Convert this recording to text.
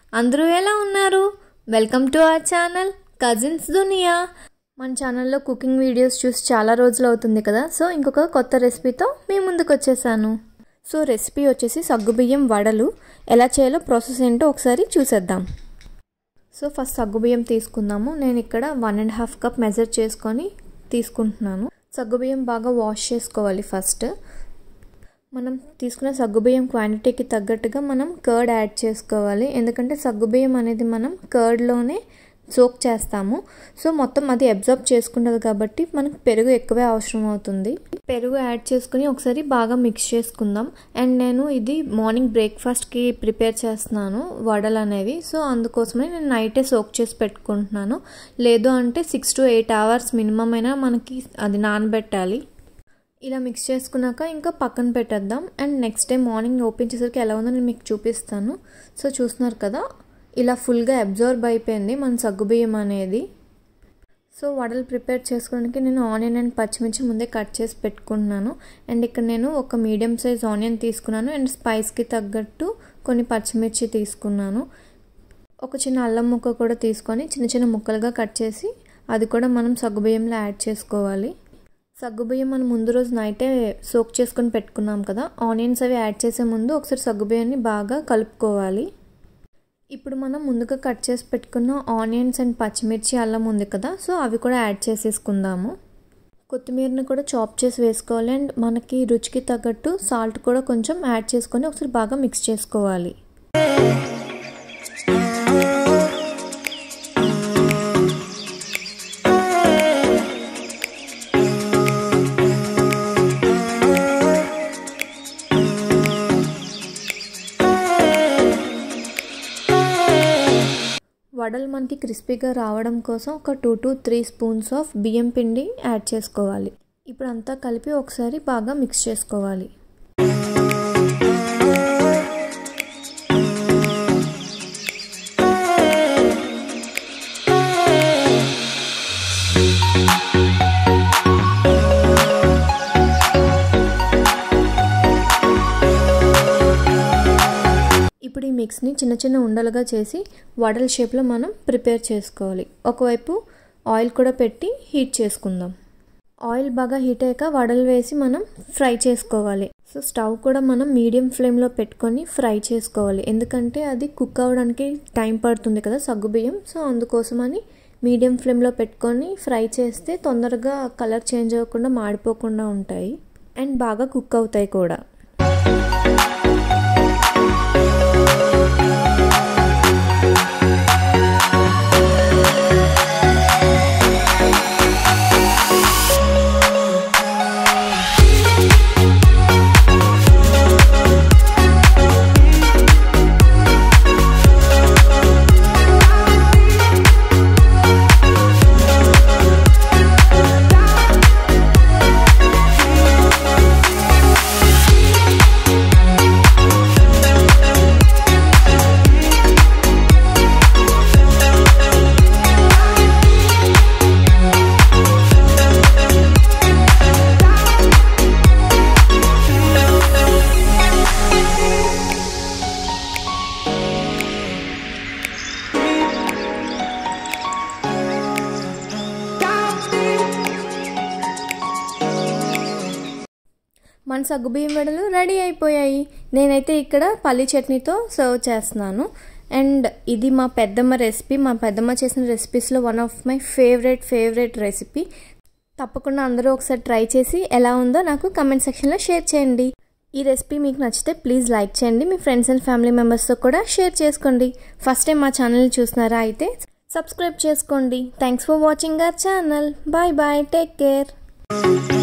అందరూ ఎలా ఉన్నారు welcome to our channel cousins Duniya మన ఛానల్లో కుకింగ్ వీడియోస్ చూసి చాలా రోజులు అవుతుంది కదా సో ఇంకొక కొత్త రెసిపీతో మీ ముందుకు వచ్చేసాను సో రెసిపీ వచ్చేసి సగ్గుబియ్యం వడలు ఎలా చేయాలో ప్రాసెస్ ఏంటో ఒకసారి చూసేద్దాం సో ఫస్ట్ సగ్గుబియ్యం తీసుకుందాము నేను ఇక్కడ one and half cup measure చేసుకొని తీసుకుంటున్నాను సగ్గుబియ్యం బాగా వాష్ చేసుకోవాలి ఫస్ట్ మనం తీసుకున్న సగ్గుబియ్యం క్వాంటిటీకి తగ్గట్టుగా మనం కర్డ్ యాడ్ చేసుకోవాలి ఎందుకంటే సగ్గుబియ్యం అనేది మనం కర్డ్లోనే సోక్ చేస్తాము సో మొత్తం అది అబ్జర్బ్ చేసుకుంటుంది కాబట్టి మనకు పెరుగు ఎక్కువే అవసరం అవుతుంది పెరుగు యాడ్ చేసుకుని ఒకసారి బాగా మిక్స్ చేసుకుందాం అండ్ నేను ఇది మార్నింగ్ బ్రేక్ఫాస్ట్కి ప్రిపేర్ చేస్తున్నాను వడలు అనేవి సో అందుకోసమే నేను నైటే సోక్ చేసి పెట్టుకుంటున్నాను లేదు అంటే six to eight hours minimum అయినా మనకి అది నానబెట్టాలి ఇలా మిక్స్ చేసుకున్నాక ఇంకా పక్కన పెట్టేద్దాం and next day morning open చేసరికి ఎలా ఉందో నేను మీకు చూపిస్తాను సో చూస్తున్నారు కదా ఇలా ఫుల్గా అబ్జర్వ్ అయిపోయింది మన సగ్గుబియ్యం అనేది సో వడలు ప్రిపేర్ చేసుకోవడానికి నేను ఆనియన్ అండ్ పచ్చిమిర్చి ముందే కట్ చేసి పెట్టుకుంటున్నాను అండ్ ఇక్కడ నేను ఒక మీడియం సైజ్ ఆనియన్ తీసుకున్నాను అండ్ స్పైస్కి తగ్గట్టు కొన్ని పచ్చిమిర్చి తీసుకున్నాను ఒక చిన్న అల్లం ముక్క కూడా తీసుకొని చిన్న చిన్న ముక్కలుగా కట్ చేసి అది కూడా మనం సగ్గుబియ్యంలో యాడ్ చేసుకోవాలి సగ్గుబియ్యం మనం ముందు రోజు నైటే సోక్ చేసుకొని పెట్టుకున్నాం కదా ఆనియన్స్ అవి యాడ్ చేసే ముందు ఒకసారి సగ్గుబియ్యాన్ని బాగా కలుపుకోవాలి ఇప్పుడు మనం ముందుగా కట్ చేసి పెట్టుకున్న ఆనియన్స్ అండ్ పచ్చిమిర్చి అల్లం ఉంది కదా సో అవి కూడా యాడ్ చేసేసుకుందాము కొత్తిమీరని కూడా చాప్ చేసి వేసుకోవాలి అండ్ మనకి రుచికి తగ్గట్టు సాల్ట్ కూడా కొంచెం యాడ్ చేసుకొని ఒకసారి బాగా మిక్స్ చేసుకోవాలి వడలు మనకి క్రిస్పీగా రావడం కోసం ఒక two to three spoons of బియ్యం పిండి యాడ్ చేసుకోవాలి ఇప్పుడు అంతా కలిపి ఒకసారి బాగా మిక్స్ చేసుకోవాలి ఇప్పుడు ఈ మిక్స్ని చిన్న చిన్న ఉండలుగా చేసి వడల షేప్లో మనం ప్రిపేర్ చేసుకోవాలి ఒకవైపు ఆయిల్ కూడా పెట్టి హీట్ చేసుకుందాం ఆయిల్ బాగా హీట్ అయ్యాక వడలు వేసి మనం ఫ్రై చేసుకోవాలి సో స్టవ్ కూడా మనం మీడియం ఫ్లేమ్లో పెట్టుకొని ఫ్రై చేసుకోవాలి ఎందుకంటే అది కుక్ అవ్వడానికి టైం పడుతుంది కదా సగ్గుబియ్యం సో అందుకోసమని మీడియం ఫ్లేమ్లో పెట్టుకొని ఫ్రై చేస్తే తొందరగా కలర్ చేంజ్ అవ్వకుండా మాడిపోకుండా ఉంటాయి అండ్ బాగా కుక్ అవుతాయి కూడా మన సగ్గుబియ్యం వడలు రెడీ అయిపోయాయి నేనైతే ఇక్కడ పల్లి చట్నీతో సర్వ్ చేస్తున్నాను అండ్ ఇది మా పెద్దమ్మ రెసిపీ మా పెద్దమ్మ చేసిన రెసిపీస్లో one of my favourite favourite recipe తప్పకుండా అందరూ ఒకసారి ట్రై చేసి ఎలా ఉందో నాకు కమెంట్ సెక్షన్లో షేర్ చేయండి ఈ రెసిపీ మీకు నచ్చితే ప్లీజ్ లైక్ చేయండి మీ ఫ్రెండ్స్ అండ్ ఫ్యామిలీ మెంబర్స్తో కూడా షేర్ చేసుకోండి ఫస్ట్ టైం మా ఛానల్ చూస్తున్నారా అయితే సబ్స్క్రైబ్ చేసుకోండి thanks for watching our channel bye bye take care